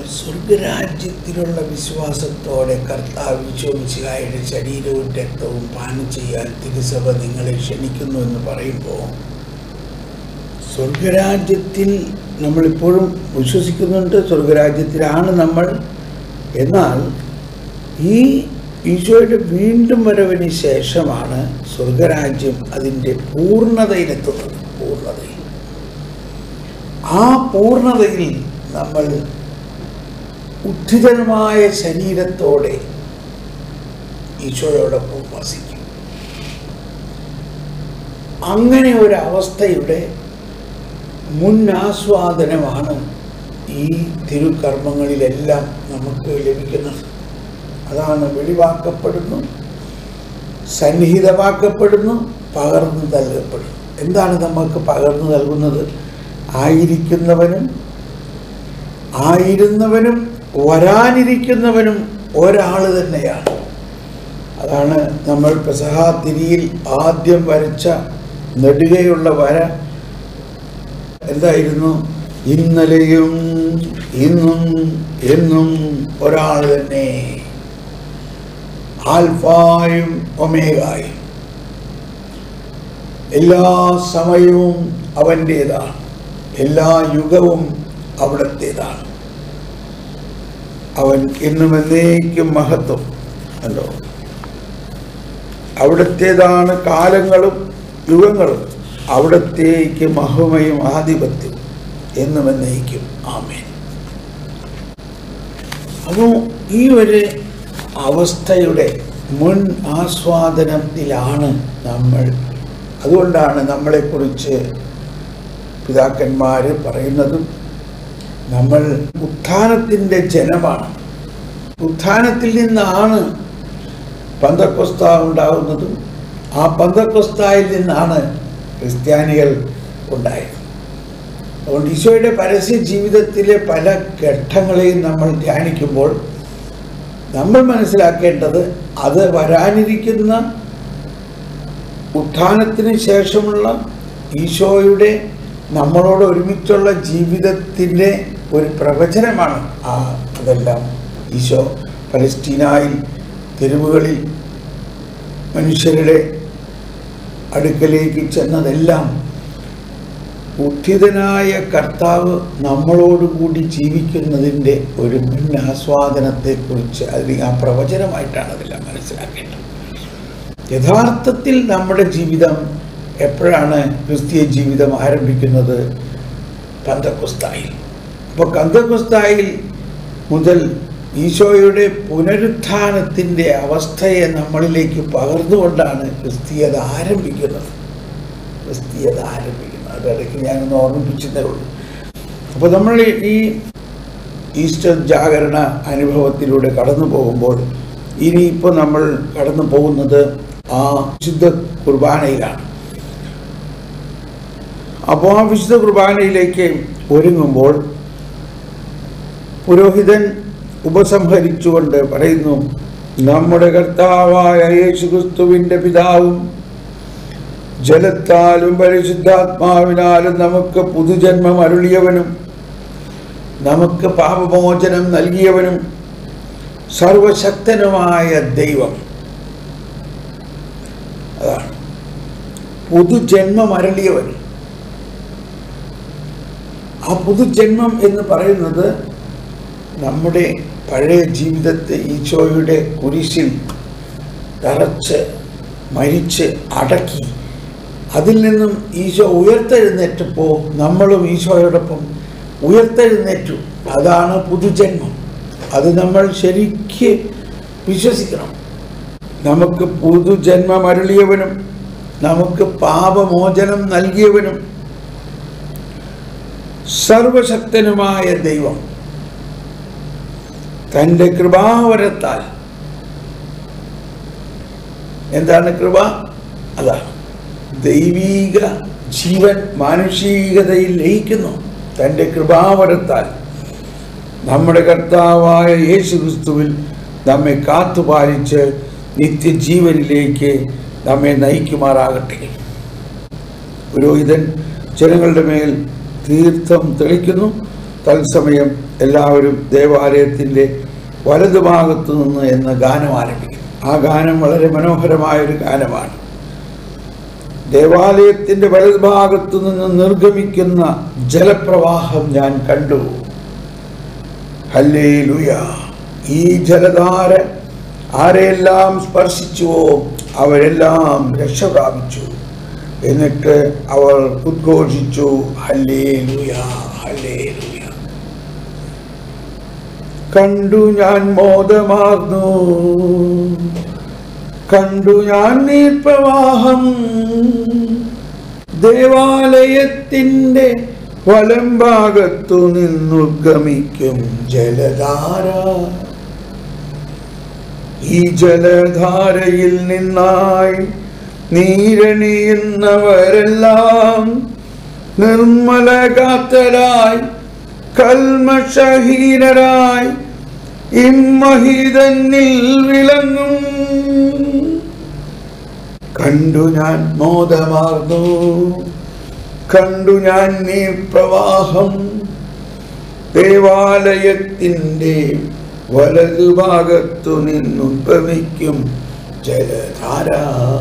സ്വർഗരാജ്യത്തിലുള്ള വിശ്വാസത്തോടെ കർത്താവ് വിശ്വമിശിഹായുടെ ശരീരവും രക്തവും പാനം ചെയ്യാൻ തിരുസഭ നിങ്ങളെ ക്ഷണിക്കുന്നു എന്ന് പറയുമ്പോൾ സ്വർഗരാജ്യത്തിൽ നമ്മളിപ്പോഴും വിശ്വസിക്കുന്നുണ്ട് സ്വർഗരാജ്യത്തിലാണ് നമ്മൾ എന്നാൽ ഈ ഈശോയുടെ വീണ്ടും വരവിന് ശേഷമാണ് സ്വർഗരാജ്യം അതിൻ്റെ പൂർണ്ണതയിലെത്തുന്നത് പൂർണ്ണതയിൽ ആ പൂർണ്ണതയിൽ നമ്മൾ ഉദ്ധിതമായ ശരീരത്തോടെ ഈശോയോടൊപ്പം വസിക്കും അങ്ങനെ ഒരു അവസ്ഥയുടെ മുൻ ആസ്വാദനമാണ് ഈ തിരുക്കർമ്മങ്ങളിലെല്ലാം നമുക്ക് ലഭിക്കുന്നത് അതാണ് വെളിവാക്കപ്പെടുന്നു സന്നിഹിതമാക്കപ്പെടുന്നു പകർന്നു നൽകപ്പെടുന്നു എന്താണ് നമുക്ക് പകർന്നു നൽകുന്നത് ആയിരിക്കുന്നവനും ആയിരുന്നവനും വരാനിരിക്കുന്നവനും ഒരാൾ തന്നെയാണ് അതാണ് നമ്മൾ പെസഹാ തിരിയിൽ ആദ്യം വരച്ച നെടുകയുള്ള വര എന്തായിരുന്നു ഇന്നലെയും ഇന്നും എന്നും ഒരാൾ തന്നെ ആൽഫായും ഒമേഗായും എല്ലാ സമയവും അവൻ്റേതാണ് എല്ലാ യുഗവും അവിടത്തേതാണ് അവൻ എന്നും എന്നേക്കും മഹത്വം അല്ലോ അവിടത്തേതാണ് കാലങ്ങളും യുഗങ്ങളും അവിടത്തേക്ക് മഹിമയും ആധിപത്യവും എന്നും എന്നേക്കും ആമേൻ അപ്പോൾ ഈ ഒരു അവസ്ഥയുടെ മുൻ ആസ്വാദനത്തിലാണ് നമ്മൾ അതുകൊണ്ടാണ് നമ്മളെക്കുറിച്ച് പിതാക്കന്മാർ പറയുന്നതും നമ്മൾ ഉത്ഥാനത്തിൻ്റെ ജനമാണ് ഉത്ഥാനത്തിൽ നിന്നാണ് പന്തക്കൊസ്ത ഉണ്ടാകുന്നതും ആ പന്തക്കൊസ്തായിൽ നിന്നാണ് ക്രിസ്ത്യാനികൾ ഉണ്ടായത് അതുകൊണ്ട് ഈശോയുടെ പരസ്യ ജീവിതത്തിലെ പല ഘട്ടങ്ങളെയും നമ്മൾ ധ്യാനിക്കുമ്പോൾ നമ്മൾ മനസ്സിലാക്കേണ്ടത് അത് വരാനിരിക്കുന്ന ഉത്ഥാനത്തിന് ശേഷമുള്ള ഈശോയുടെ നമ്മളോട് ഒരുമിച്ചുള്ള ജീവിതത്തിൻ്റെ ഒരു പ്രവചനമാണ് ആ അതെല്ലാം ഈശോ പലസ്തീനായിൽ തെരുവുകളിൽ മനുഷ്യരുടെ അടുക്കലേക്ക് ചെന്നതെല്ലാം ഉദ്ധിതനായ കർത്താവ് നമ്മളോടുകൂടി ജീവിക്കുന്നതിൻ്റെ ഒരു മുൻ ആസ്വാദനത്തെക്കുറിച്ച് അല്ലെങ്കിൽ ആ പ്രവചനമായിട്ടാണ് അതെല്ലാം മനസ്സിലാക്കേണ്ടത് യഥാർത്ഥത്തിൽ നമ്മുടെ ജീവിതം എപ്പോഴാണ് ക്രിസ്തീയ ജീവിതം ആരംഭിക്കുന്നത് പന്തക്കുസ്തായിൽ അപ്പോൾ കന്തക്കുസ്തായിൽ മുതൽ ഈശോയുടെ പുനരുത്ഥാനത്തിൻ്റെ അവസ്ഥയെ നമ്മളിലേക്ക് പകർന്നുകൊണ്ടാണ് ക്രിസ്തീയത ആരംഭിക്കുന്നത് ക്രിസ്തീയത ആരംഭിക്കുന്നത് അതിടയ്ക്ക് ഞാനൊന്ന് ഓർമ്മിപ്പിച്ചതേ ഉള്ളൂ അപ്പോൾ നമ്മൾ ഈ ഈസ്റ്റർ ജാഗരണ അനുഭവത്തിലൂടെ കടന്നു പോകുമ്പോൾ ഇനിയിപ്പോൾ നമ്മൾ കടന്നു പോകുന്നത് ആ വിശുദ്ധ കുർബാനയിലാണ് അപ്പോൾ ആ വിശുദ്ധ കുർബാനയിലേക്ക് ഒരുങ്ങുമ്പോൾ പുരോഹിതൻ ഉപസംഹരിച്ചുകൊണ്ട് പറയുന്നു നമ്മുടെ കർത്താവായ യേശുക്രിസ്തുവിൻ്റെ പിതാവും ജലത്താലും പരിശുദ്ധാത്മാവിനാലും നമുക്ക് പുതുജന്മം അരുളിയവനും നമുക്ക് പാപമോചനം നൽകിയവനും സർവശക്തനുമായ ദൈവം അതാണ് പുതുജന്മം അരളിയവൻ ആ പുതുജന്മം എന്ന് പറയുന്നത് നമ്മുടെ പഴയ ജീവിതത്തെ ഈശോയുടെ കുരിശിൽ തറച്ച് മരിച്ച് അടക്കി അതിൽ നിന്നും ഈശോ ഉയർത്തെഴുന്നേറ്റപ്പോൾ നമ്മളും ഈശോയോടൊപ്പം ഉയർത്തെഴുന്നേറ്റു അതാണ് പുതുജന്മം അത് നമ്മൾ ശരിക്ക് വിശ്വസിക്കണം നമുക്ക് പുതുജന്മം അരുളിയവനും നമുക്ക് പാപമോചനം നൽകിയവനും സർവശക്തനുമായ ദൈവം തൻ്റെ കൃപാവരത്താൽ എന്താണ് കൃപ അതാണ് ദൈവീക ജീവൻ മാനുഷികതയിൽ ലയിക്കുന്നു തൻ്റെ കൃപാവരത്താൽ നമ്മുടെ കർത്താവായ യേശു ക്രിസ്തുവിൽ നമ്മെ കാത്തുപാലിച്ച് നിത്യജീവനിലേക്ക് നമ്മെ നയിക്കുമാറാകട്ടെ പുരോഹിതൻ ജനങ്ങളുടെ മേൽ തീർത്ഥം തെളിക്കുന്നു തത്സമയം എല്ലാവരും ദേവാലയത്തിൻ്റെ വലതുഭാഗത്തു നിന്ന് എന്ന ഗാനം ആരംഭിക്കും ആ ഗാനം വളരെ മനോഹരമായൊരു ഗാനമാണ് ദേവാലയത്തിൻ്റെ വലതുഭാഗത്തു നിന്ന് നിർഗമിക്കുന്ന ജലപ്രവാഹം ഞാൻ കണ്ടു ഹല്ലേലൂയ ഈ ജലധാര ആരെയെല്ലാം സ്പർശിച്ചുവോ അവരെല്ലാം രക്ഷ പ്രാപിച്ചു എന്നിട്ട് അവർ ഉദ്ഘോഷിച്ചു ഹല്ലേലൂയ ഹല്ലേലൂയ കണ്ടു ഞാൻ മോദമാർന്നു കണ്ടു ഞാൻ നീർപ്രവാഹം ദേവാലയത്തിൻ്റെ വലം ഭാഗത്തു നിന്നുദ്ഗമിക്കും ജലധാര ഈ ജലധാരയിൽ നിന്നായി നീരണിയുന്നവരെല്ലാം നിർമ്മലകാത്തരായി കൽമഷഹീനരായി ഇമ്മഹിതന്നിൽ വിളങ്ങും കണ്ടു ഞാൻ മോദമാർന്നു കണ്ടു ഞാൻ നീർപ്രവാഹം ദേവാലയത്തിൻ്റെ വലതുഭാഗത്തു നിന്നുദ്ഭവിക്കും ജലധാര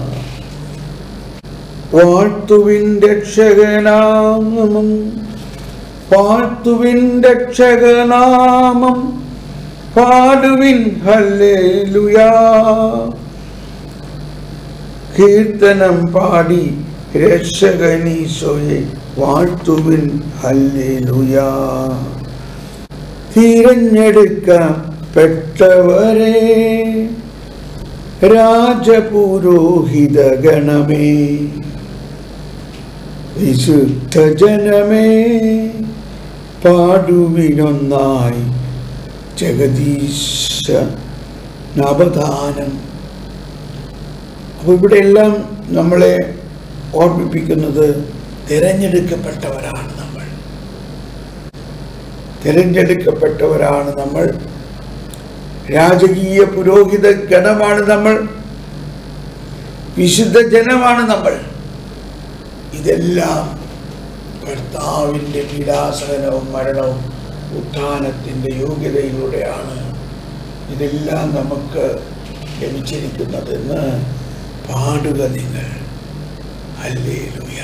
വാഴ്ത്തുവിൻ രക്ഷകനാമം വാഴ്ത്തുവിൻ രക്ഷകനാമം പാടുവിൻ ഹല്ലേലൂയാ കീർത്തനം പാടി രക്ഷകനീശോയെ വാഴ്ത്തുവിൻ ഹല്ലേലൂയാ തിരഞ്ഞെടുക്കപ്പെട്ടവരെ രാജപുരോഹിത ഗണമേ വിശുദ്ധ ജനമേ പാടുവിനൊന്നായി ജഗദീശ നവദാനം അപ്പോൾ ഇവിടെയെല്ലാം നമ്മളെ ഓർമ്മിപ്പിക്കുന്നത് തിരഞ്ഞെടുക്കപ്പെട്ടവരാണ് നമ്മൾ തിരഞ്ഞെടുക്കപ്പെട്ടവരാണ് നമ്മൾ രാജകീയ പുരോഹിത ഗണമാണ് നമ്മൾ വിശുദ്ധ ജനമാണ് നമ്മൾ ഇതെല്ലാം കർത്താവിൻ്റെ പീഡാസഹനവും മരണവും ഉത്ഥാനത്തിൻ്റെ യോഗ്യതയിലൂടെയാണ് ഇതെല്ലാം നമുക്ക് ലഭിച്ചിരിക്കുന്നതെന്ന് പാടുക നിങ്ങൾ ഹല്ലേലൂയ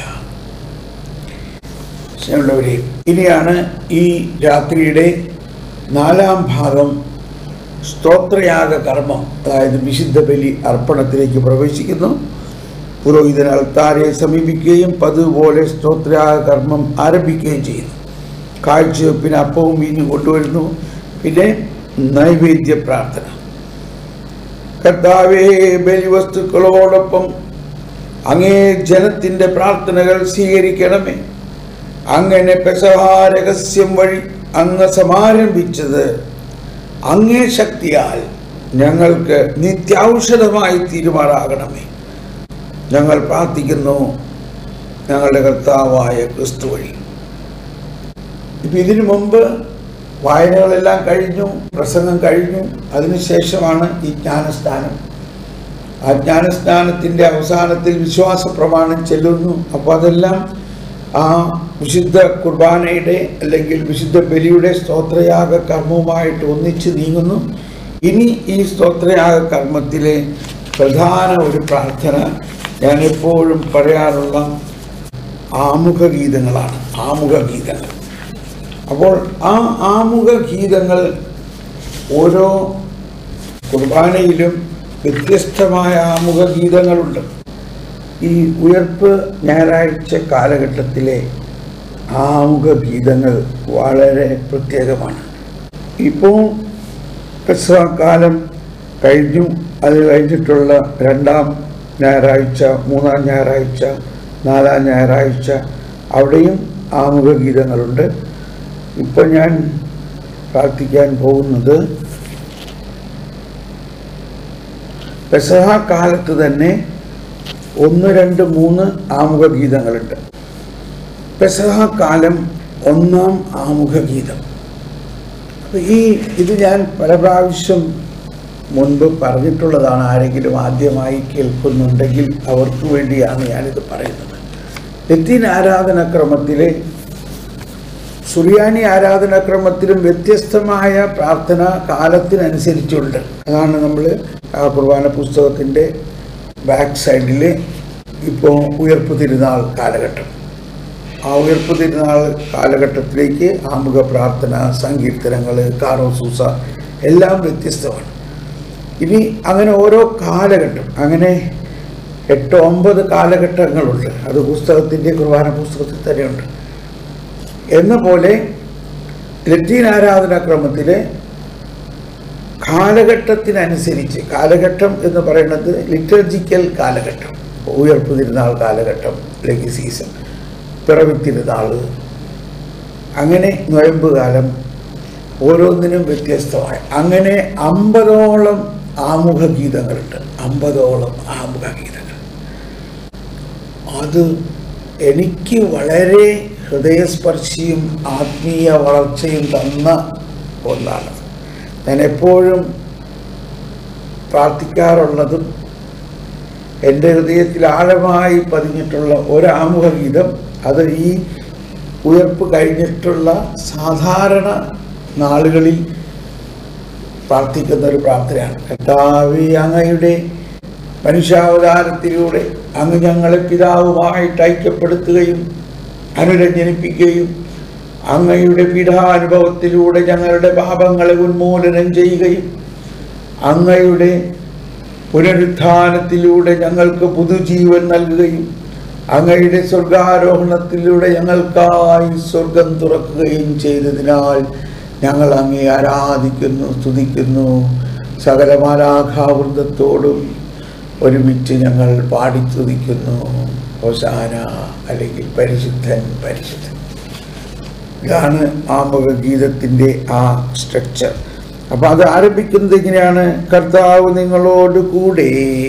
സ്നേഹമുള്ളവരെ ഇനിയാണ് ഈ രാത്രിയുടെ നാലാം ഭാഗം സ്തോത്രയാഗ കർമ്മം അതായത് വിശുദ്ധ ബലി അർപ്പണത്തിലേക്ക് പ്രവേശിക്കുന്നു പുരോഹിതൻ അൾത്താരെ സമീപിക്കുകയും പതുപോലെ സ്തോത്രയാഗ കർമ്മം ആരംഭിക്കുകയും ചെയ്യുന്നു കാഴ്ചവെപ്പിന് അപ്പവും വീഞ്ഞും കൊണ്ടുവരുന്നു പിന്നെ നൈവേദ്യ പ്രാർത്ഥന കർത്താവേ ബലിവസ്തുക്കളോടൊപ്പം അങ്ങേ ജനത്തിൻ്റെ പ്രാർത്ഥനകൾ സ്വീകരിക്കണമേ അങ്ങനെ പെസഹാ രഹസ്യം വഴി അങ്ങ് സമാരംഭിച്ചത് അങ്ങേ ശക്തിയാൽ ഞങ്ങൾക്ക് നിത്യാൗഷധമായി തീരുമാറാകണമേ ഞങ്ങൾ പ്രാർത്ഥിക്കുന്നു ഞങ്ങളുടെ കർത്താവായ ക്രിസ്തു വഴി ഇപ്പം ഇതിനു മുമ്പ് വായനകളെല്ലാം കഴിഞ്ഞു പ്രസംഗം കഴിഞ്ഞു അതിനുശേഷമാണ് ഈ ജ്ഞാനസ്നാനം ആ ജ്ഞാനസ്നാനത്തിൻ്റെ അവസാനത്തിൽ വിശ്വാസ പ്രമാണം ചെല്ലുന്നു അപ്പോൾ അതെല്ലാം ആ വിശുദ്ധ കുർബാനയുടെ അല്ലെങ്കിൽ വിശുദ്ധ ബലിയുടെ സ്തോത്രയാഗ കർമ്മവുമായിട്ട് ഒന്നിച്ച് നീങ്ങുന്നു ഇനി ഈ സ്തോത്രയാഗ കർമ്മത്തിലെ പ്രധാന ഒരു പ്രാർത്ഥന ഞാൻ എപ്പോഴും പറയാറുള്ള ആമുഖ ഗീതങ്ങളാണ് ആമുഖ ഗീതങ്ങൾ അപ്പോൾ ആ ആമുഖ ഗീതങ്ങൾ ഓരോ കുർബാനയിലും വ്യത്യസ്തമായ ആമുഖ ഗീതങ്ങളുണ്ട് ഈ ഉയർപ്പ് ഞായറാഴ്ച കാലഘട്ടത്തിലെ ആമുഖ ഗീതങ്ങൾ വളരെ പ്രത്യേകമാണ് ഇപ്പോൾ കാലം കഴിഞ്ഞു അത് കഴിഞ്ഞിട്ടുള്ള രണ്ടാം ഞായറാഴ്ച മൂന്നാം ഞായറാഴ്ച നാലാം ഞായറാഴ്ച അവിടെയും ആമുഖ ഗീതങ്ങളുണ്ട് ഇപ്പോൾ ഞാൻ പ്രാർത്ഥിക്കാൻ പോകുന്നത് പെസഹ കാലത്ത് തന്നെ ഒന്ന് രണ്ട് മൂന്ന് ആമുഖ ഗീതങ്ങളുണ്ട് പെസഹ കാലം ഒന്നാം ആമുഖ ഗീതം അപ്പോൾ ഈ ഇത് ഞാൻ പല പ്രാവശ്യം മുൻപ് പറഞ്ഞിട്ടുള്ളതാണ് ആരെങ്കിലും ആദ്യമായി കേൾക്കുന്നുണ്ടെങ്കിൽ അവർക്ക് വേണ്ടിയാണ് ഞാനിത് പറയുന്നത് ലത്തീൻ ആരാധനാക്രമത്തിലെ സുറിയാനി ആരാധനാക്രമത്തിലും വ്യത്യസ്തമായ പ്രാർത്ഥന കാലത്തിനനുസരിച്ചുണ്ട് അതാണ് നമ്മൾ ആ കുർബാന പുസ്തകത്തിൻ്റെ ബാക്ക് സൈഡിൽ ഇപ്പോൾ ഉയർപ്പ് തിരുനാൾ കാലഘട്ടം ആ ഉയർപ്പ് തിരുനാൾ കാലഘട്ടത്തിലേക്ക് ആമുഖ പ്രാർത്ഥന സങ്കീർത്തനങ്ങൾ കാറോസൂസ എല്ലാം വ്യത്യസ്തമാണ് ഇനി അങ്ങനെ ഓരോ കാലഘട്ടം അങ്ങനെ എട്ട് ഒമ്പത് കാലഘട്ടങ്ങളുണ്ട് അത് പുസ്തകത്തിൻ്റെ കുർബാന പുസ്തകത്തിൽ തന്നെയുണ്ട് എന്ന പോലെ ലത്തീൻ ആരാധനാക്രമത്തിലെ കാലഘട്ടത്തിനനുസരിച്ച് കാലഘട്ടം എന്ന് പറയുന്നത് ലിറ്റർജിക്കൽ കാലഘട്ടം ഉയർപ്പ് തിരുനാൾ കാലഘട്ടം അല്ലെങ്കിൽ സീസൺ പിറവി തിരുനാൾ അങ്ങനെ നൊയമ്പ് കാലം ഓരോന്നിനും വ്യത്യസ്തമായി അങ്ങനെ അമ്പതോളം ആമുഖ ഗീതങ്ങളുണ്ട് അമ്പതോളം ആമുഖ ഗീതങ്ങൾ അത് എനിക്ക് വളരെ ഹൃദയസ്പർശിയും ആത്മീയ വളർച്ചയും തന്ന ഒന്നാണ് ഞാൻ എപ്പോഴും പ്രാർത്ഥിക്കാറുള്ളതും എൻ്റെ ഹൃദയത്തിൽ ആഴമായി പതിഞ്ഞിട്ടുള്ള ഒരാമുഖ ഗീതം അത് ഈ ഉയർപ്പ് കഴിഞ്ഞിട്ടുള്ള സാധാരണ നാളുകളിൽ പ്രാർത്ഥിക്കുന്ന ഒരു പ്രാർത്ഥനയാണ് കർത്താവേ അങ്ങയുടെ മനുഷ്യാവതാരത്തിലൂടെ അങ്ങ് ഞങ്ങളെ പിതാവുമായിട്ട് ഐക്യപ്പെടുത്തുകയും അനുരഞ്ജനിപ്പിക്കുകയും അങ്ങയുടെ പീഠാനുഭവത്തിലൂടെ ഞങ്ങളുടെ പാപങ്ങളെ ഉന്മൂലനം ചെയ്യുകയും അങ്ങയുടെ പുനരുത്ഥാനത്തിലൂടെ ഞങ്ങൾക്ക് പുതുജീവൻ നൽകുകയും അങ്ങയുടെ സ്വർഗാരോഹണത്തിലൂടെ ഞങ്ങൾക്കായി സ്വർഗം തുറക്കുകയും ചെയ്തതിനാൽ ഞങ്ങൾ അങ്ങേ ആരാധിക്കുന്നു സ്തുതിക്കുന്നു സകലമാലാഘാവൃന്ദത്തോടും ഒരുമിച്ച് ഞങ്ങൾ പാടി സ്തുതിക്കുന്നു ഹോസാന അല്ലെങ്കിൽ പരിശുദ്ധൻ പരിശുദ്ധൻ ഇതാണ് ആമുഖ ഗീതത്തിൻ്റെ ആ സ്ട്രക്ചർ അപ്പം അത് ആരംഭിക്കുന്നത് ഇങ്ങനെയാണ് കർത്താവ് നിങ്ങളോട് കൂടെ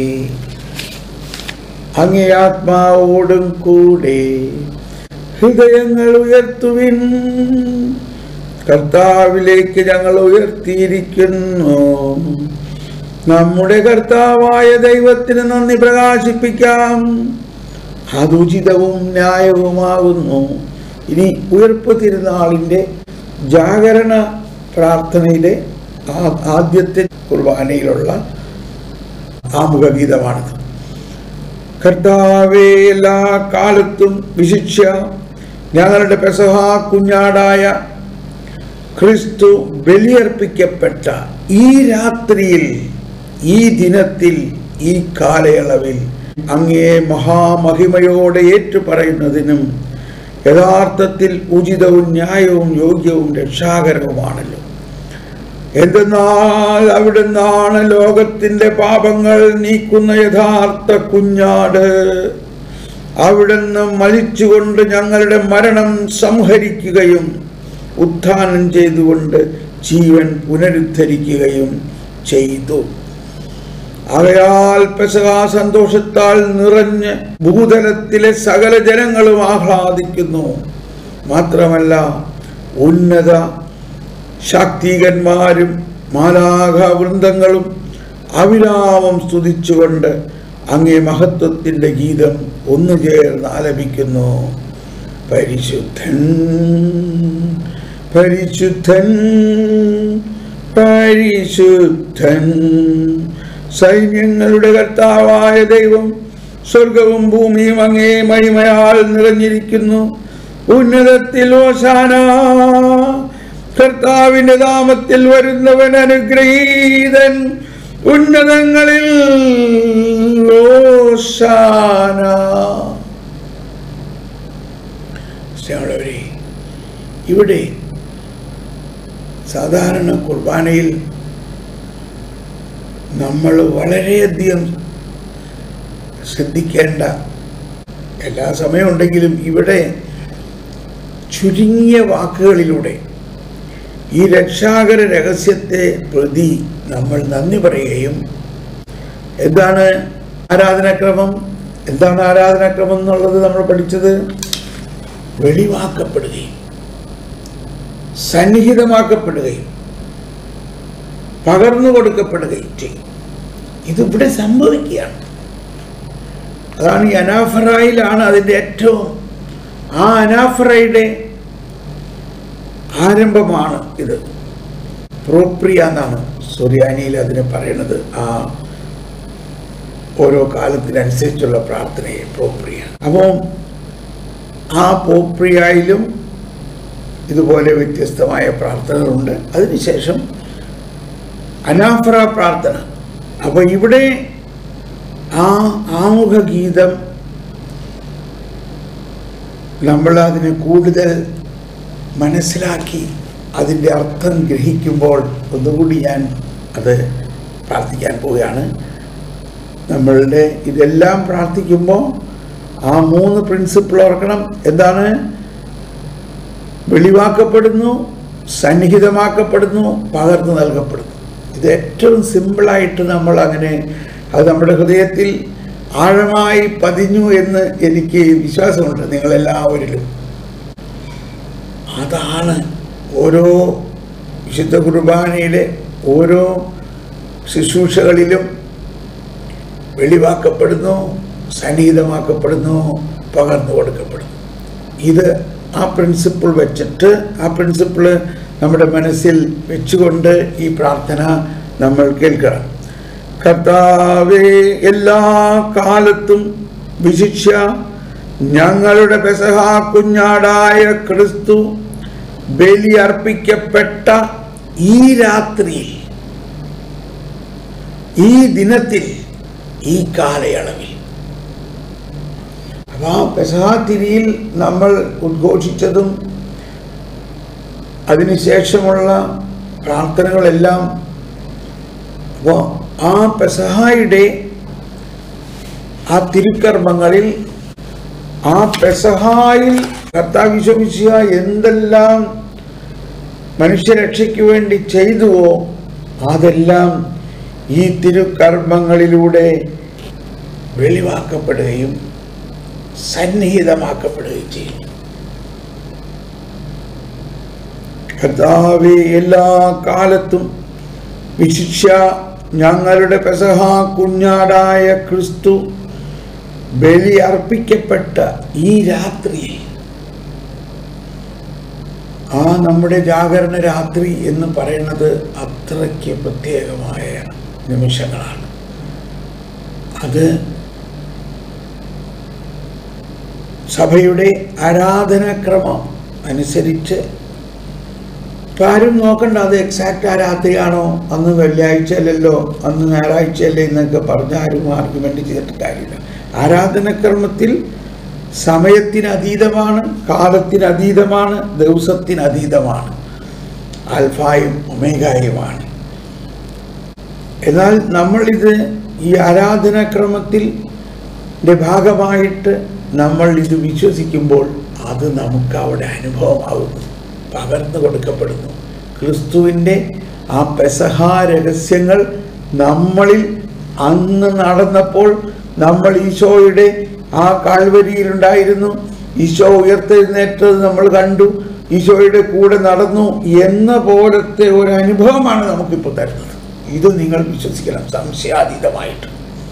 അങ്ങേ ആത്മാവോടും കൂടെ ഹൃദയങ്ങൾ ഉയർത്തുവിൻ കർത്താവിലേക്ക് ഞങ്ങൾ ഉയർത്തിയിരിക്കുന്നു നമ്മുടെ കർത്താവായ ദൈവത്തിന് നന്ദി പ്രകാശിപ്പിക്കാം അതുചിതവും ന്യായവുമാകുന്നു ഇനി ഉയർപ്പ് തിരുനാളിൻ്റെ ജാഗരണ പ്രാർത്ഥനയിലെ ആ- ആദ്യത്തെ കുർബാനയിലുള്ള ആമുഖ ഗീതമാണിത് കർത്താവേ എല്ലാ കാലത്തും വിശിഷ്യ ഞങ്ങളുടെ പെസഹ കുഞ്ഞാടായ ക്രിസ്തു ബലിയർപ്പിക്കപ്പെട്ട ഈ രാത്രിയിൽ ഈ ദിനത്തിൽ ഈ കാലയളവിൽ അങ്ങേ മഹാമഹിമയോടെ ഏറ്റുപറയുന്നതിനും യഥാർത്ഥത്തിൽ ഉചിതവും ന്യായവും യോഗ്യവും രക്ഷാകരവുമാണല്ലോ എന്തെന്നാൽ അവിടുന്നാണ് ലോകത്തിന്റെ പാപങ്ങൾ നീക്കുന്ന യഥാർത്ഥ കുഞ്ഞാട് അവിടുന്ന് മരിച്ചുകൊണ്ട് ഞങ്ങളുടെ മരണം സംഹരിക്കുകയും ഉത്ഥാനം ചെയ്തുകൊണ്ട് ജീവൻ പുനരുദ്ധരിക്കുകയും ചെയ്തു അവയാൽ പെസക സന്തോഷത്താൽ നിറഞ്ഞ് ഭൂതലത്തിലെ സകല ജനങ്ങളും ആഹ്ലാദിക്കുന്നു മാത്രമല്ല ഉന്നത ശാക്തികന്മാരും മാലാഘ വൃന്ദങ്ങളും അവിരാമം സ്തുതിച്ചുകൊണ്ട് അങ്ങേ മഹത്വത്തിൻ്റെ ഗീതം ഒന്നു ചേർന്ന് ആലപിക്കുന്നു പരിശുദ്ധൻ പരിശുദ്ധൻ പരിശുദ്ധൻ സൈന്യങ്ങളുടെ കർത്താവായ ദൈവം സ്വർഗവും ഭൂമിയും അങ്ങേ മഹിമയാൽ നിറഞ്ഞിരിക്കുന്നു ഉന്നതത്തിൽ ഓശാന കർത്താവിന്റെ നാമത്തിൽ വരുന്നവൻ അനുഗ്രഹീതൻ ഉന്നതങ്ങളിൽ ഓശാന സ്നേഹമുള്ളവരെ, ഇവിടെ സാധാരണ കുർബാനയിൽ നമ്മൾ വളരെയധികം ശ്രദ്ധിക്കേണ്ട എല്ലാ സമയമുണ്ടെങ്കിലും ഇവിടെ ചുരുങ്ങിയ വാക്കുകളിലൂടെ ഈ രക്ഷാകര രഹസ്യത്തെ പ്രതി നമ്മൾ നന്ദി പറയുകയും എന്താണ് ആരാധനാക്രമം എന്താണ് ആരാധനാക്രമം എന്നുള്ളത് നമ്മൾ പഠിച്ചത് വെളിവാക്കപ്പെടുകയും സന്നിഹിതമാക്കപ്പെടുകയും പകർന്നു കൊടുക്കപ്പെടുകയും ചെയ്യും ഇതിവിടെ സംഭവിക്കുകയാണ് അതാണ് ഈ അനാഫറയിലാണ് അതിൻ്റെ ഏറ്റവും ആ അനാഫറയുടെ ആരംഭമാണ് ഇത് പ്രോപ്രിയ എന്നാണ് സുറിയാനിയിൽ അതിനെ പറയുന്നത് ആ ഓരോ കാലത്തിനനുസരിച്ചുള്ള പ്രാർത്ഥനയെ പ്രോപ്രിയ അപ്പോൾ ആ പോപ്രിയയിലും ഇതുപോലെ വ്യത്യസ്തമായ പ്രാർത്ഥനകളുണ്ട് അതിനുശേഷം അനാഫറ പ്രാർത്ഥന അപ്പോൾ ഇവിടെ ആ ആമുഖ ഗീതം നമ്മൾ അതിനെ കൂടുതൽ മനസ്സിലാക്കി അതിൻ്റെ അർത്ഥം ഗ്രഹിക്കുമ്പോൾ ഒന്നുകൂടി ഞാൻ അത് പ്രാർത്ഥിക്കാൻ പോവുകയാണ് നമ്മളുടെ ഇതെല്ലാം പ്രാർത്ഥിക്കുമ്പോൾ ആ മൂന്ന് പ്രിൻസിപ്പിൾ ഓർക്കണം എന്താണ് വെളിവാക്കപ്പെടുന്നു സന്നിഹിതമാക്കപ്പെടുന്നു പകർന്നു നൽകപ്പെടുന്നു ഇത് ഏറ്റവും സിമ്പിളായിട്ട് നമ്മൾ അങ്ങനെ അത് നമ്മുടെ ഹൃദയത്തിൽ ആഴമായി പതിഞ്ഞു എന്ന് എനിക്ക് വിശ്വാസമുണ്ട് നിങ്ങളെല്ലാവരിലും അതാണ് ഓരോ വിശുദ്ധ കുർബാനയിലെ ഓരോ ശുശ്രൂഷകളിലും വെളിവാക്കപ്പെടുന്നു സന്നിഹിതമാക്കപ്പെടുന്നു പകർന്നു കൊടുക്കപ്പെടുന്നു ഇത് ആ പ്രിൻസിപ്പിൾ വെച്ചിട്ട് ആ പ്രിൻസിപ്പിൾ നമ്മുടെ മനസ്സിൽ വെച്ചുകൊണ്ട് ഈ പ്രാർത്ഥന നമ്മൾ കേൾക്കണം കർത്താവേ എല്ലാ കാലത്തും വിശിക്ഷ ഞങ്ങളുടെ പെസഹ കുഞ്ഞാടായ ക്രിസ്തു ബലി അർപ്പിക്കപ്പെട്ട ഈ രാത്രിയിൽ ഈ ദിനത്തിൽ ഈ കാലയളവിൽ അപ്പോൾ ആ പെസഹ തിരിയിൽ നമ്മൾ ഉദ്ഘോഷിച്ചതും അതിനുശേഷമുള്ള പ്രാർത്ഥനകളെല്ലാം അപ്പോൾ ആ പെസഹായുടെ ആ തിരുക്കർമ്മങ്ങളിൽ ആ പെസഹായിൽ കർത്താവിശ്വമിച്ച എന്തെല്ലാം മനുഷ്യരക്ഷയ്ക്ക് വേണ്ടി ചെയ്തുവോ അതെല്ലാം ഈ തിരുക്കർമ്മങ്ങളിലൂടെ വെളിവാക്കപ്പെടുകയും സന്നിഹിതമാക്കപ്പെടുകയും ചെയ്യും കർത്താവെ എല്ലാ കാലത്തും വിശിഷ്യ ഞങ്ങളുടെ പെസഹ കുഞ്ഞാടായ ക്രിസ്തു ബലി അർപ്പിക്കപ്പെട്ട ഈ രാത്രിയിൽ ആ നമ്മുടെ ജാഗരണ രാത്രി എന്ന് പറയുന്നത് അത്രയ്ക്ക് പ്രത്യേകമായ നിമിഷങ്ങളാണ് അത് സഭയുടെ ആരാധനാക്രമം അനുസരിച്ച് ഇപ്പം ആരും നോക്കണ്ട അത് എക്സാക്റ്റ് ആ രാത്രിയാണോ അന്ന് വെള്ളിയാഴ്ചയല്ലല്ലോ അന്ന് ഞായറാഴ്ചയല്ലേ എന്നൊക്കെ പറഞ്ഞ് ആരും ആർഗ്യുമെൻ്റ് ചെയ്തിട്ട് കാര്യമില്ല ആരാധനക്രമത്തിൽ സമയത്തിന് അതീതമാണ് കാലത്തിന് അതീതമാണ് ദിവസത്തിന് അതീതമാണ് ആൽഫായും ഒമേഗായുമാണ് എന്നാൽ നമ്മളിത് ഈ ആരാധനാക്രമത്തിൽ ഭാഗമായിട്ട് നമ്മൾ ഇത് വിശ്വസിക്കുമ്പോൾ അത് നമുക്ക് അവിടെ അനുഭവമാകുന്നു പകർന്നു കൊടുക്കപ്പെടുന്നു ക്രിസ്തുവിൻ്റെ ആ പെസഹാ രഹസ്യങ്ങൾ നമ്മളിൽ അന്ന് നടന്നപ്പോൾ നമ്മൾ ഈശോയുടെ ആ കാൽവരിയിലുണ്ടായിരുന്നു ഈശോ ഉയർത്തെഴുന്നേറ്റത് നമ്മൾ കണ്ടു ഈശോയുടെ കൂടെ നടന്നു എന്ന പോലത്തെ ഒരു അനുഭവമാണ് നമുക്കിപ്പോൾ തരുന്നത് ഇത് നിങ്ങൾ വിശ്വസിക്കണം സംശയാതീതമായിട്ട്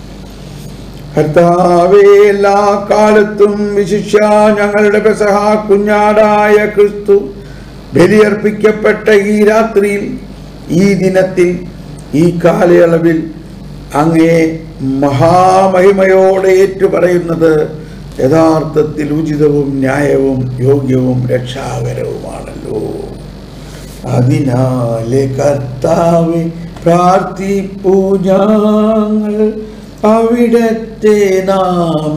കർത്താവേ എല്ലാ കാലത്തും വിശിഷ്യ ഞങ്ങളുടെ പെസഹ കുഞ്ഞാടായ ക്രിസ്തു ബലിയർപ്പിക്കപ്പെട്ട ഈ രാത്രിയിൽ ഈ ദിനത്തിൽ ഈ കാലയളവിൽ അങ്ങേ മഹാമഹിമയോടെ ഏറ്റുപറയുന്നത് യഥാർത്ഥത്തിൽ ഉചിതവും ന്യായവും യോഗ്യവും രക്ഷാകരവുമാണല്ലോ അതിനാലെ കർത്താവെ പ്രാർത്ഥിപ്പൂ ഞങ്ങൾ അവിടത്തെ നാമ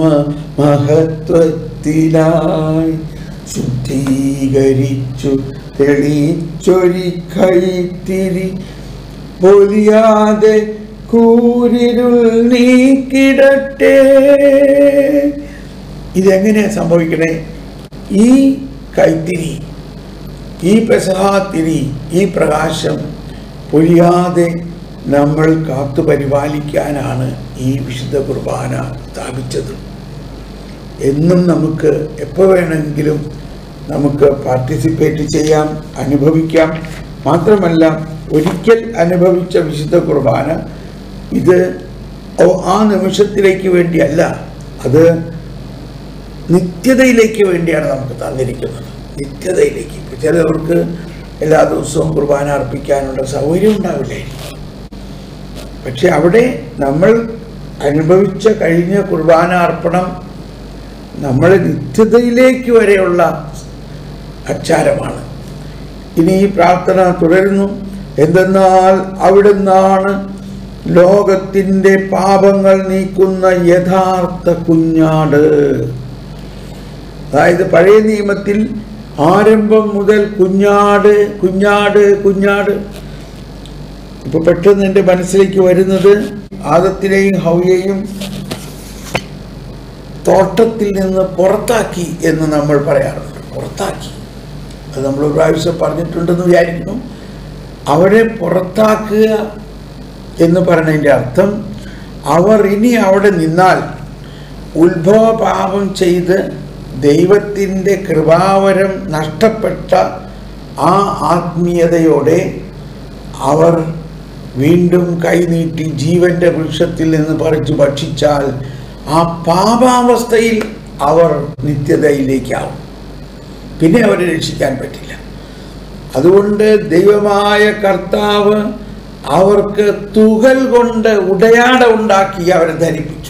മഹത്വത്തിനായി ശുദ്ധീകരിച്ചു തെളിച്ചൊരി കൈത്തിരി പൊലിയാതെ കൂരിരുൾ നീക്കിടട്ടെ ഇതെങ്ങനെയാ സംഭവിക്കണേ ഈ കൈത്തിരി ഈ പെസഹാത്തിരി ഈ പ്രകാശം പൊലിയാതെ നമ്മൾ കാത്തു പരിപാലിക്കാനാണ് ഈ വിശുദ്ധ കുർബാന സ്ഥാപിച്ചത് എന്നും നമുക്ക് എപ്പോൾ വേണമെങ്കിലും നമുക്ക് പാർട്ടിസിപ്പേറ്റ് ചെയ്യാം അനുഭവിക്കാം മാത്രമല്ല ഒരിക്കൽ അനുഭവിച്ച വിശുദ്ധ കുർബാന ഇത് ഓ- ആ നിമിഷത്തിലേക്ക് വേണ്ടിയല്ല അത് നിത്യതയിലേക്ക് വേണ്ടിയാണ് നമുക്ക് തന്നിരിക്കുന്നത് നിത്യതയിലേക്ക് ഇപ്പം ചിലവർക്ക് എല്ലാ ദിവസവും കുർബാന അർപ്പിക്കാനുള്ള സൗകര്യം ഉണ്ടാവില്ലായിരിക്കും പക്ഷെ അവിടെ നമ്മൾ അനുഭവിച്ച കഴിഞ്ഞ കുർബാന അർപ്പണം നമ്മളെ നിത്യതയിലേക്ക് വരെയുള്ള അച്ചാരമാണ് ഇനി ഈ പ്രാർത്ഥന തുടരുന്നു എന്തെന്നാൽ അവിടുന്നാണ് ലോകത്തിൻ്റെ പാപങ്ങൾ നീക്കുന്ന യഥാർത്ഥ കുഞ്ഞാട് അതായത് പഴയ നിയമത്തിൽ ആരംഭം മുതൽ കുഞ്ഞാട് കുഞ്ഞാട് കുഞ്ഞാട് ഇപ്പൊ പെട്ടെന്ന് എൻ്റെ മനസ്സിലേക്ക് വരുന്നത് ആദത്തിനെയും ഹൗയെയും തോട്ടത്തിൽ നിന്ന് പുറത്താക്കി എന്ന് നമ്മൾ പറയാറുണ്ട് പുറത്താക്കി അത് നമ്മൾ ഒരു പ്രാവശ്യം പറഞ്ഞിട്ടുണ്ടെന്ന് വിചാരിക്കുന്നു അവരെ പുറത്താക്കുക എന്ന് പറഞ്ഞതിൻ്റെ അർത്ഥം അവർ ഇനി അവിടെ നിന്നാൽ ഉത്ഭവ പാപം ചെയ്ത് ദൈവത്തിൻ്റെ കൃപാവരം നഷ്ടപ്പെട്ട ആ ആത്മീയതയോടെ അവർ വീണ്ടും കൈനീട്ടി ജീവന്റെ വൃക്ഷത്തിൽ നിന്ന് പറിച്ചു ഭക്ഷിച്ചാൽ ആ പാപാവസ്ഥയിൽ അവർ നിത്യതയിലേക്കാവും പിന്നെ അവരെ രക്ഷിക്കാൻ പറ്റില്ല അതുകൊണ്ട് ദൈവമായ കർത്താവ് അവർക്ക് തുകൽ കൊണ്ട് ഉടയാട ഉണ്ടാക്കി അവരെ ധരിപ്പിച്ചു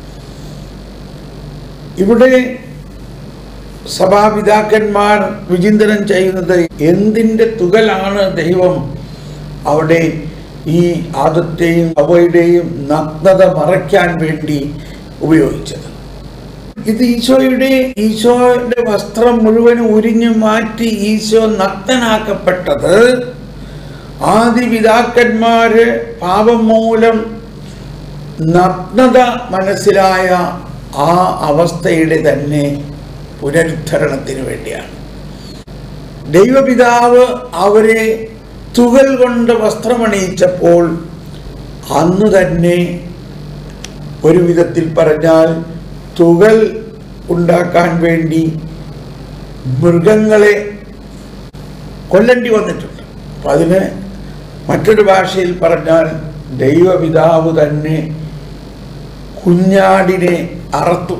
ഇവിടെ സഭാപിതാക്കന്മാർ വിചിന്തനം ചെയ്യുന്നത് എന്തിൻ്റെ തുകലാണ് ദൈവം അവിടെ ഈ ആദത്തെയും അവയുടെയും നഗ്നത മറയ്ക്കാൻ വേണ്ടി ഉപയോഗിച്ചത് ഇത് ഈശോയുടെ ഈശോയുടെ വസ്ത്രം മുഴുവനും ഉരിഞ്ഞു മാറ്റി ഈശോ നഗ്നനാക്കപ്പെട്ടത് ആദി പിതാക്കന്മാര് പാപം മൂലം നഗ്നത മനസ്സിലായ ആ അവസ്ഥയുടെ തന്നെ പുനരുദ്ധരണത്തിന് വേണ്ടിയാണ് ദൈവപിതാവ് അവരെ തുകൽ കൊണ്ട് വസ്ത്രമണിയിച്ചപ്പോൾ അന്ന് തന്നെ ഒരു വിധത്തിൽ പറഞ്ഞാൽ തുകൽ ഉണ്ടാക്കാൻ വേണ്ടി മൃഗങ്ങളെ കൊല്ലേണ്ടി വന്നിട്ടുണ്ട് അപ്പം അതിന് മറ്റൊരു ഭാഷയിൽ പറഞ്ഞാൽ ദൈവപിതാവ് തന്നെ കുഞ്ഞാടിനെ അറത്തു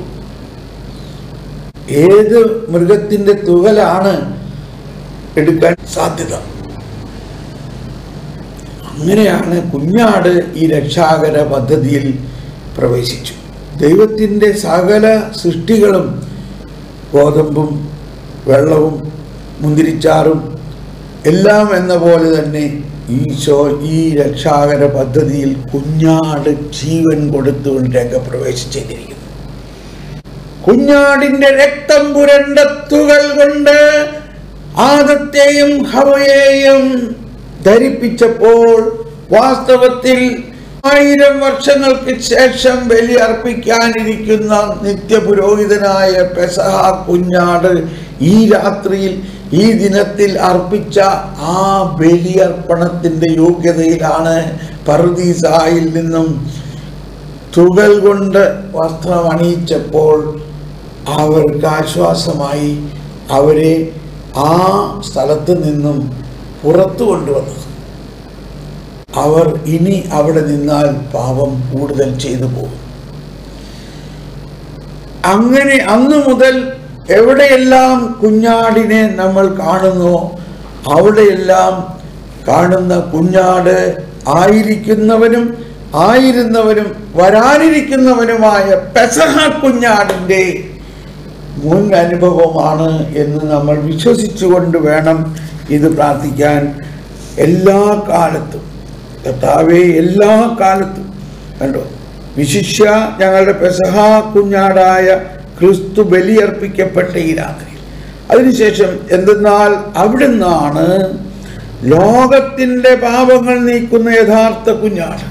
ഏത് മൃഗത്തിൻ്റെ തുകലാണ് എടുക്കാൻ സാധ്യത അങ്ങനെയാണ് കുഞ്ഞാട് ഈ രക്ഷാകര പദ്ധതിയിൽ പ്രവേശിച്ചു ദൈവത്തിൻ്റെ സകല സൃഷ്ടികളും ഗോതമ്പും വെള്ളവും മുന്തിരിച്ചാറും എല്ലാം എന്ന പോലെ തന്നെ ഈശോ ഈ രക്ഷാകര പദ്ധതിയിൽ കുഞ്ഞാട് ജീവൻ കൊടുത്തുകൊണ്ട് രംഗപ്രവേശിച്ചിരിക്കുന്നു കുഞ്ഞാടിന്റെ രക്തം പുരണ്ടത്തുകൾ കൊണ്ട് ആദത്തെയും ഹവയെയും ധരിപ്പിച്ചപ്പോൾ വാസ്തവത്തിൽ ആയിരം വർഷങ്ങൾക്ക് ശേഷം ബലി അർപ്പിക്കാനിരിക്കുന്ന നിത്യപുരോഹിതനായ പെസഹ കുഞ്ഞാട് ഈ രാത്രിയിൽ ഈ ദിനത്തിൽ അർപ്പിച്ച ആ ബലിയർപ്പണത്തിന്റെ യോഗ്യതയിലാണ് പർദീസായിൽ നിന്നും തുകൽ കൊണ്ട് വസ്ത്രം അണിയിച്ചപ്പോൾ അവർക്ക് ആശ്വാസമായി അവരെ ആ സ്ഥലത്ത് നിന്നും പുറത്തു കൊണ്ടുവന്നത് അവർ ഇനി അവിടെ നിന്നാൽ പാപം കൂടുതൽ ചെയ്തു പോകും അങ്ങനെ അന്നു മുതൽ എവിടെയെല്ലാം കുഞ്ഞാടിനെ നമ്മൾ കാണുന്നുവോ അവിടെയെല്ലാം കാണുന്ന കുഞ്ഞാട് ആയിരിക്കുന്നവനും ആയിരുന്നവനും വരാനിരിക്കുന്നവനുമായ പെസഹ കുഞ്ഞാടിൻ്റെ മുൻ അനുഭവമാണ് എന്ന് നമ്മൾ വിശ്വസിച്ചുകൊണ്ട് വേണം ഇത് പ്രാർത്ഥിക്കാൻ എല്ലാ കാലത്തും കർത്താവെ എല്ലാ കാലത്തും കണ്ടോ വിശിഷ്യ ഞങ്ങളുടെ പെസഹ കുഞ്ഞാടായ ക്രിസ്തു ബലിയർപ്പിക്കപ്പെട്ട ഈ രാത്രി അതിനുശേഷം എന്തെന്നാൽ അവിടുന്നാണ് ലോകത്തിൻ്റെ പാപങ്ങൾ നീക്കുന്ന യഥാർത്ഥ കുഞ്ഞാട്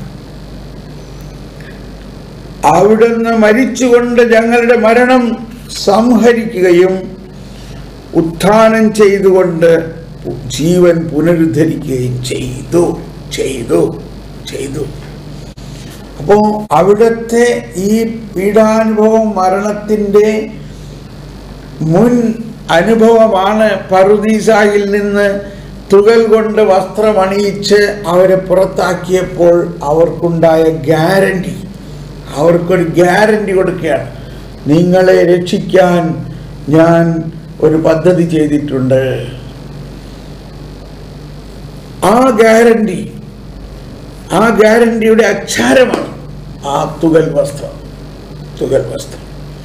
അവിടുന്ന് മരിച്ചുകൊണ്ട് ഞങ്ങളുടെ മരണം സംഹരിക്കുകയും ഉത്ഥാനം ചെയ്തുകൊണ്ട് ജീവൻ പുനരുദ്ധരിക്കുകയും ചെയ്തു ചെയ്തു ചെയ്തു അപ്പോൾ അവിടുത്തെ ഈ പീഡാനുഭവം മരണത്തിൻ്റെ മുൻ അനുഭവമാണ് പറുദീസായിൽ നിന്ന് തുകൽ കൊണ്ട് വസ്ത്രമണിയിച്ച് അവരെ പുറത്താക്കിയപ്പോൾ അവർക്കുണ്ടായ ഗ്യാരണ്ടി അവർക്കൊരു ഗ്യാരണ്ടി കൊടുക്കുകയാണ് നിങ്ങളെ രക്ഷിക്കാൻ ഞാൻ ഒരു പദ്ധതി ചെയ്തിട്ടുണ്ട് ആ ഗ്യാരണ്ടി ആ ഗ്യാരണ്ടിയുടെ അച്ചാരമാണ് ആ തുകൽ വസ്ത്രം തുകൽ വസ്ത്രം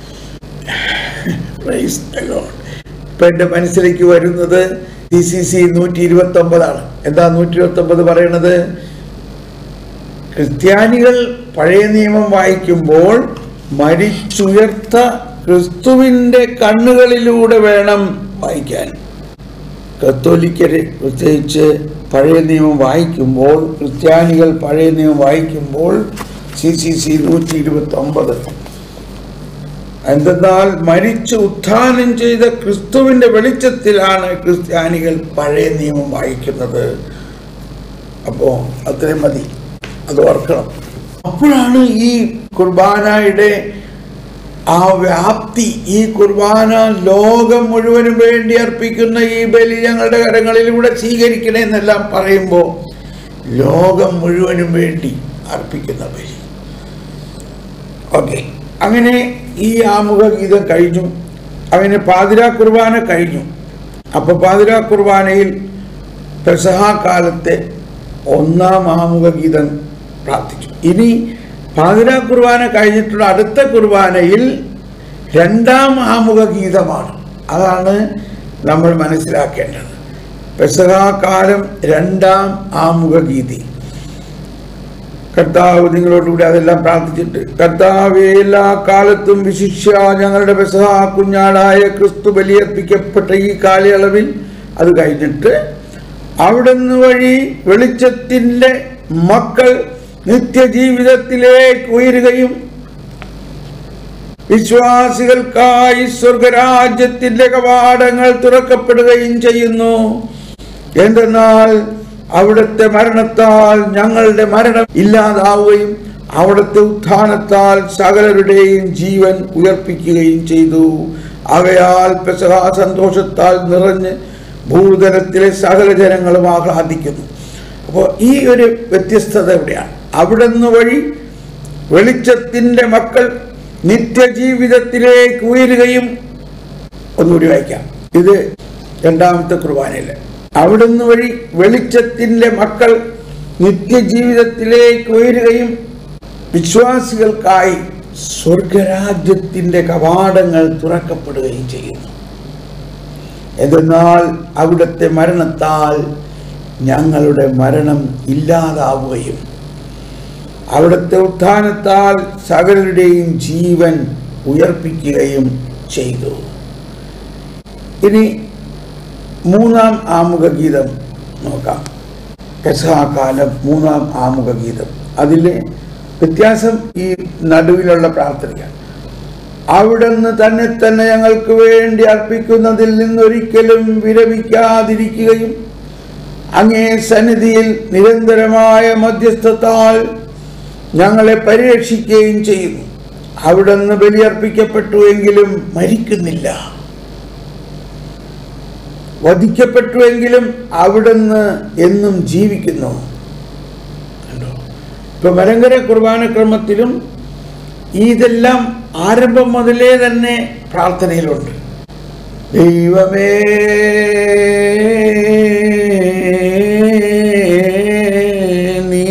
Praise the Lord. ഇപ്പൊ എൻ്റെ മനസ്സിലേക്ക് വരുന്നത് ഡി സി സി നൂറ്റി ഇരുപത്തി ഒമ്പതാണ് എന്താ നൂറ്റി ഇരുപത്തി ഒമ്പത് പറയണത് ക്രിസ്ത്യാനികൾ പഴയ നിയമം വായിക്കുമ്പോൾ മരിച്ചുയർത്ത ക്രിസ്തുവിൻ്റെ കണ്ണുകളിലൂടെ വേണം വായിക്കാൻ കത്തോലിക്കര് പ്രത്യേകിച്ച് പഴയ നിയമം വായിക്കുമ്പോൾ ക്രിസ്ത്യാനികൾ പഴയ നിയമം വായിക്കുമ്പോൾ സി സി സി നൂറ്റി ഇരുപത്തി ഒമ്പത് എന്തെന്നാൽ മരിച്ച് ഉത്ഥാനം ചെയ്ത ക്രിസ്തുവിന്റെ വെളിച്ചത്തിലാണ് ക്രിസ്ത്യാനികൾ പഴയ നിയമം വായിക്കുന്നത് അപ്പോ അത്രയും മതി അത് ഓർക്കണം അപ്പോഴാണ് ഈ കുർബാനയുടെ ആ വ്യാപ്തി ഈ കുർബാന ലോകം മുഴുവനും വേണ്ടി അർപ്പിക്കുന്ന ഈ ബലി ഞങ്ങളുടെ കരങ്ങളിലൂടെ സ്വീകരിക്കണേ എന്നെല്ലാം പറയുമ്പോൾ ലോകം മുഴുവനും വേണ്ടി അർപ്പിക്കുന്ന ബലി ഓക്കെ അങ്ങനെ ഈ ആമുഖ ഗീതം കഴിഞ്ഞു അങ്ങനെ പാതിരാ കുർബാന കഴിഞ്ഞു അപ്പോൾ പാതിരാ കുർബാനയിൽ പെസഹ കാലത്തെ ഒന്നാം ആമുഖ ഗീതം പ്രാർത്ഥിച്ചു ഇനി പാതിരാ കുർബാന കഴിഞ്ഞിട്ടുള്ള അടുത്ത കുർബാനയിൽ രണ്ടാം ആമുഖ ഗീതമാണ് അതാണ് നമ്മൾ മനസ്സിലാക്കേണ്ടത് പെസഹ കാലം രണ്ടാം ആമുഖ ഗീതി കർത്താവ് നിങ്ങളോടുകൂടി അതെല്ലാം പ്രാർത്ഥിച്ചിട്ട് കർത്താവെ എല്ലാ കാലത്തും വിശിഷ്യ ഞങ്ങളുടെ പെസഹ കുഞ്ഞാടായ ക്രിസ്തു ബലിയർപ്പിക്കപ്പെട്ട ഈ കാലയളവിൽ അത് കഴിഞ്ഞിട്ട് അവിടുന്ന് വഴി വെളിച്ചത്തിൻ്റെ മക്കൾ നിത്യജീവിതത്തിലേക്ക് ഉയരുകയും വിശ്വാസികൾക്കായി സ്വർഗരാജ്യത്തിന്റെ കവാടങ്ങൾ തുറക്കപ്പെടുകയും ചെയ്യുന്നു എന്തെന്നാൽ അവിടുത്തെ മരണത്താൽ ഞങ്ങളുടെ മരണം ഇല്ലാതാവുകയും അവിടുത്തെ ഉത്ഥാനത്താൽ സകലരുടെയും ജീവൻ ഉയർപ്പിക്കുകയും ചെയ്തു അവയാൽ പെസഹ സന്തോഷത്താൽ നിറഞ്ഞ് ഭൂതലത്തിലെ സകല ജനങ്ങളും ആഹ്ലാദിക്കുന്നു അപ്പോൾ ഈ ഒരു വ്യത്യസ്തത എവിടെയാണ് അവിടുന്ന് വഴി വെളിച്ചത്തിൻ്റെ മക്കൾ നിത്യജീവിതത്തിലേക്ക് ഉയരുകയും ഒന്നുകൂടി വായിക്കാം ഇത് രണ്ടാമത്തെ കുർബാനയിൽ അവിടുന്ന് വഴി വെളിച്ചത്തിൻ്റെ മക്കൾ നിത്യജീവിതത്തിലേക്ക് ഉയരുകയും വിശ്വാസികൾക്കായി സ്വർഗരാജ്യത്തിൻ്റെ കവാടങ്ങൾ തുറക്കപ്പെടുകയും ചെയ്യുന്നു എന്തെന്നാൽ അവിടുത്തെ മരണത്താൽ ഞങ്ങളുടെ മരണം ഇല്ലാതാവുകയും അവിടുത്തെ ഉത്ഥാനത്താൽ സകലരുടെയും ജീവൻ ഉയർപ്പിക്കുകയും ചെയ്തു ഇനി മൂന്നാം ആമുഖ ഗീതം നോക്കാം പെസഹാകാലം മൂന്നാം ആമുഖ ഗീതം അതിലെ വ്യത്യാസം ഈ നടുവിലുള്ള പ്രാർത്ഥനയാണ് അവിടുന്ന് തന്നെ തന്നെ ഞങ്ങൾക്ക് വേണ്ടി അർപ്പിക്കുന്നതിൽ നിന്നൊരിക്കലും വിരമിക്കാതിരിക്കുകയും അങ്ങേ സന്നിധിയിൽ നിരന്തരമായ മധ്യസ്ഥത്താൽ ഞങ്ങളെ പരിരക്ഷിക്കുകയും ചെയ്യുന്നു അവിടുന്ന് ബലിയർപ്പിക്കപ്പെട്ടുവെങ്കിലും മരിക്കുന്നില്ല വധിക്കപ്പെട്ടുവെങ്കിലും അവിടുന്ന് എന്നും ജീവിക്കുന്നു കണ്ടോ ഇപ്പൊ മലങ്കര കുർബാനക്രമത്തിലും ഇതെല്ലാം ആരംഭം മുതലേ തന്നെ പ്രാർത്ഥനയിലുണ്ട് ദൈവമേ നീ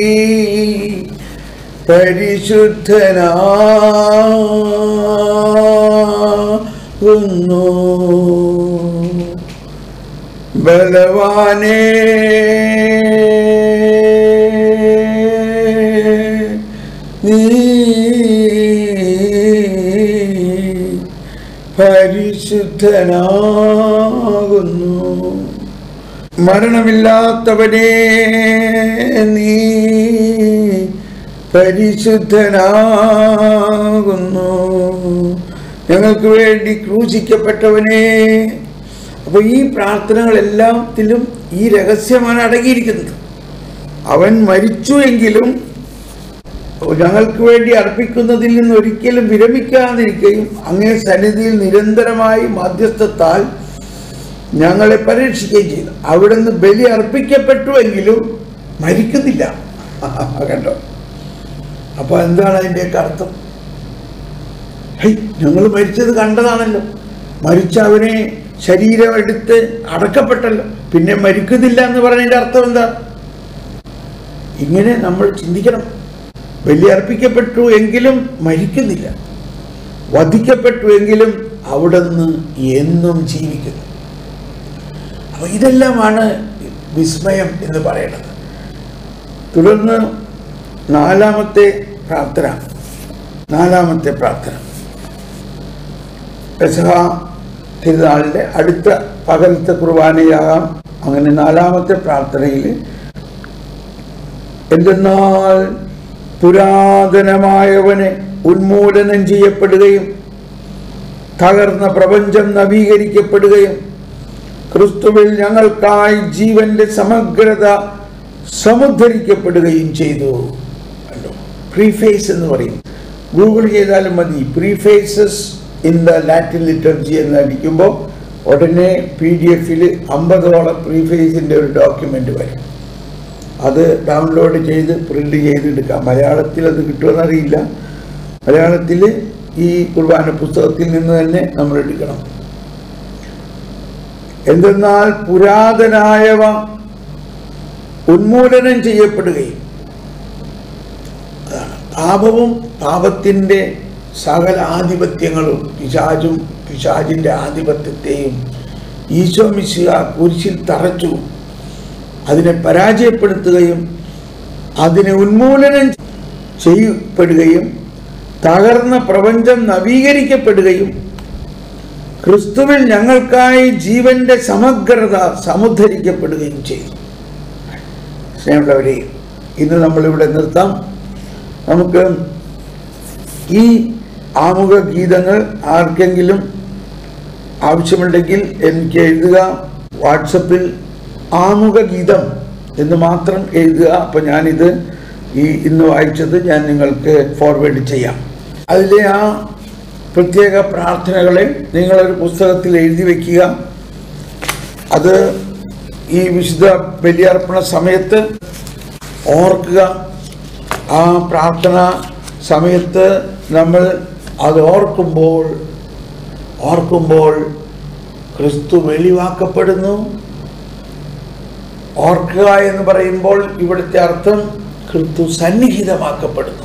പരിശുദ്ധനാകുന്നു ബലവാനേ നീ പരിശുദ്ധനാകുന്നു മരണമില്ലാത്തവനെ നീ പരിശുദ്ധനാകുന്നു ഞങ്ങൾക്ക് വേണ്ടി ക്രൂശിക്കപ്പെട്ടവനെ അപ്പോൾ ഈ പ്രാർത്ഥനകളെല്ലാത്തിലും ഈ രഹസ്യമാണ് അടങ്ങിയിരിക്കുന്നത് അവൻ മരിച്ചു എങ്കിലും ഞങ്ങൾക്ക് വേണ്ടി അർപ്പിക്കുന്നതിൽ നിന്ന് ഒരിക്കലും വിരമിക്കാതിരിക്കുകയും അങ്ങേ സന്നിധിയിൽ നിരന്തരമായി മധ്യസ്ഥത്താൽ ഞങ്ങളെ പരീക്ഷിക്കുകയും ചെയ്തു അവിടുന്ന് ബലി അർപ്പിക്കപ്പെട്ടുവെങ്കിലും മരിക്കുന്നില്ല കണ്ടോ അപ്പൊ എന്താണ് അതിൻ്റെയൊക്കെ അർത്ഥം ഹൈ ഞങ്ങൾ മരിച്ചത് കണ്ടതാണല്ലോ മരിച്ച അവനെ ശരീരം എടുത്ത് അടക്കപ്പെട്ടല്ലോ പിന്നെ മരിക്കുന്നില്ല എന്ന് പറഞ്ഞതിൻ്റെ അർത്ഥം എന്താ ഇങ്ങനെ നമ്മൾ ചിന്തിക്കണം ബലിയർപ്പിക്കപ്പെട്ടു എങ്കിലും മരിക്കുന്നില്ല വധിക്കപ്പെട്ടു എങ്കിലും അവിടുന്ന് എന്നും ജീവിക്കുന്നു അപ്പൊ ഇതെല്ലാമാണ് വിസ്മയം എന്ന് പറയുന്നത് തുടർന്ന് നാലാമത്തെ പ്രാർത്ഥന നാലാമത്തെ പ്രാർത്ഥന പെസഹ തിരുനാളിൻ്റെ അടുത്ത പകലത്തെ കുർബാനയാകാം അങ്ങനെ നാലാമത്തെ പ്രാർത്ഥനയിൽ എന്തെന്നാൽ പുരാതനമായവനെ ഉന്മൂലനം ചെയ്യപ്പെടുകയും തകർന്ന പ്രപഞ്ചം നവീകരിക്കപ്പെടുകയും ക്രിസ്തുവിൽ ഞങ്ങൾക്കായി ജീവന്റെ സമഗ്രത സമുദ്ധരിക്കപ്പെടുകയും ചെയ്തു കണ്ടോ പ്രീഫേസ് എന്ന് പറയും ഗൂഗിൾ ചെയ്താലും മതി prefaces in the Latin liturgy എന്ന് അടിക്കുമ്പോൾ ഉടനെ പി ഡി എഫിൽ അമ്പതോളം പ്രീഫേസിൻ്റെ ഒരു ഡോക്യുമെൻ്റ് വരും അത് ഡൗൺലോഡ് ചെയ്ത് പ്രിൻ്റ് ചെയ്തെടുക്കാം മലയാളത്തിൽ അത് കിട്ടുമെന്നറിയില്ല മലയാളത്തിൽ ഈ കുർബാന പുസ്തകത്തിൽ നിന്ന് തന്നെ നമ്മൾ എടുക്കണം എന്തെന്നാൽ പുരാതനായവ ഉന്മൂലനം ചെയ്യപ്പെടുകയും അതാണ് പാപവും പാപത്തിൻ്റെ സകല ആധിപത്യങ്ങളും പിശാചും പിശാചിൻ്റെ ആധിപത്യത്തെയും ഈശോ മിശിഹ കുരിശിൽ തറച്ചു അതിനെ പരാജയപ്പെടുത്തുകയും അതിനെ ഉന്മൂലനം ചെയ്യപ്പെടുകയും തകർന്ന പ്രപഞ്ചം നവീകരിക്കപ്പെടുകയും ക്രിസ്തുവിൽ ഞങ്ങൾക്കായി ജീവന്റെ സമഗ്രത സമുദ്ധരിക്കപ്പെടുകയും ചെയ്തു സ്നേഹമുള്ളവരെ ഇന്ന് നമ്മളിവിടെ നിർത്താം നമുക്ക് ഈ ആമുഖ ഗീതങ്ങൾ ആർക്കെങ്കിലും ആവശ്യമുണ്ടെങ്കിൽ എനിക്ക് എഴുതുക വാട്സപ്പിൽ ആമുഖ ഗീതം എന്ന് മാത്രം എഴുതുക അപ്പോൾ ഞാനിത് ഈ ഇന്ന് വായിച്ചത് ഞാൻ നിങ്ങൾക്ക് ഫോർവേഡ് ചെയ്യാം അതിലെ ആ പ്രത്യേക പ്രാർത്ഥനകളെ നിങ്ങളൊരു പുസ്തകത്തിൽ എഴുതി വയ്ക്കുക അത് ഈ വിശുദ്ധ ബലിയർപ്പണ സമയത്ത് ഓർക്കുക ആ പ്രാർത്ഥന സമയത്ത് നമ്മൾ അത് ഓർക്കുമ്പോൾ ഓർക്കുമ്പോൾ ക്രിസ്തു വെളിവാക്കപ്പെടുന്നു ഓർക്കുക എന്ന് പറയുമ്പോൾ ഇവിടുത്തെ അർത്ഥം ക്രിസ്തു സന്നിഹിതമാക്കപ്പെടുന്നു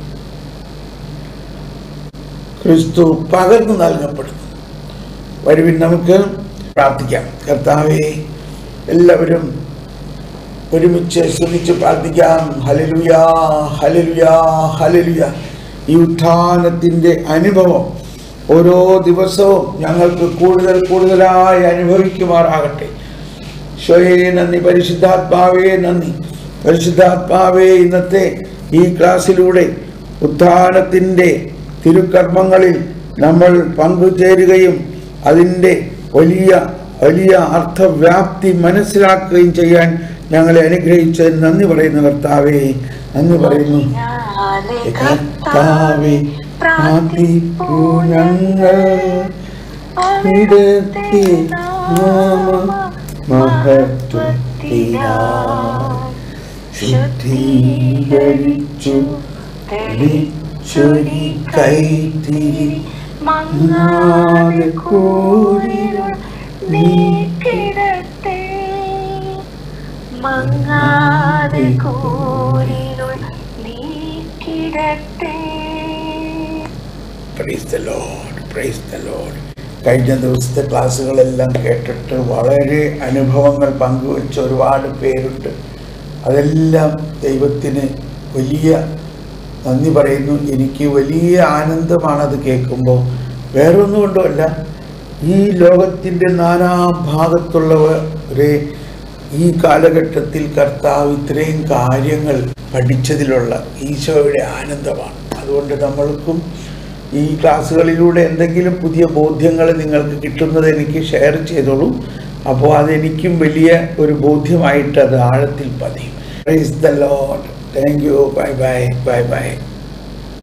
ക്രിസ്തു പകർന്നു നൽകപ്പെടുന്നു വരുവിൻ നമുക്ക് പ്രാർത്ഥിക്കാം കർത്താവെ എല്ലാവരും ഒരുമിച്ച് ശ്രമിച്ച് പ്രാർത്ഥിക്കാം ഹലലുയാ ഹലലുയാ ഹലലുയ ഈ ഉത്ഥാനത്തിൻ്റെ അനുഭവം ഓരോ ദിവസവും ഞങ്ങൾക്ക് കൂടുതൽ കൂടുതലായി അനുഭവിക്കുമാറാകട്ടെ ഈശോയെ നന്ദി പരിശുദ്ധാത്മാവേ നന്ദി പരിശുദ്ധാത്മാവേ ഇന്നത്തെ ഈ ക്ലാസ്സിലൂടെ ഉത്ഥാനത്തിൻ്റെ തിരുക്കർമ്മങ്ങളിൽ നമ്മൾ പങ്കുചേരുകയും അതിൻ്റെ വലിയ വലിയ അർത്ഥവ്യാപ്തി മനസ്സിലാക്കുകയും ചെയ്യാൻ ഞങ്ങളെ അനുഗ്രഹിച്ചതിന് നന്ദി പറയുന്നു കർത്താവേ നന്ദി പറയുന്നു കർത്താവേ പ്രാർത്ഥിപ്പൂ ഞങ്ങൾ അവിടുത്തെ നാമ ശുദ്ധീകരിച്ചു തെളിച്ചൊരി കൈത്തിരി മങ്ങാതെ കൂരിരുൾ നീക്കിടത്തെ മങ്ങാതെ കൂരിരുൾ നീക്കിടത്തെ praise the Lord praise the Lord കഴിഞ്ഞ ദിവസത്തെ ക്ലാസ്സുകളെല്ലാം കേട്ടിട്ട് വളരെ അനുഭവങ്ങൾ പങ്കുവച്ച ഒരുപാട് പേരുണ്ട് അതെല്ലാം ദൈവത്തിന് വലിയ നന്ദി പറയുന്നു എനിക്ക് വലിയ ആനന്ദമാണത് കേൾക്കുമ്പോൾ വേറൊന്നും കൊണ്ടുമല്ല ഈ ലോകത്തിൻ്റെ നാനാഭാഗത്തുള്ളവരെ ഈ കാലഘട്ടത്തിൽ കർത്താവ് ഇത്രയും കാര്യങ്ങൾ പഠിച്ചതിലുള്ള ഈശോയുടെ ആനന്ദമാണ് അതുകൊണ്ട് നമ്മൾക്കും ഈ ക്ലാസ്സുകളിലൂടെ എന്തെങ്കിലും പുതിയ ബോധ്യങ്ങൾ നിങ്ങൾക്ക് കിട്ടുന്നത് എനിക്ക് ഷെയർ ചെയ്തോളൂ അപ്പോൾ അതെനിക്കും വലിയ ഒരു ബോധ്യമായിട്ട് അത് ആഴത്തിൽ പതിയും praise the Lord thank you bye bye bye by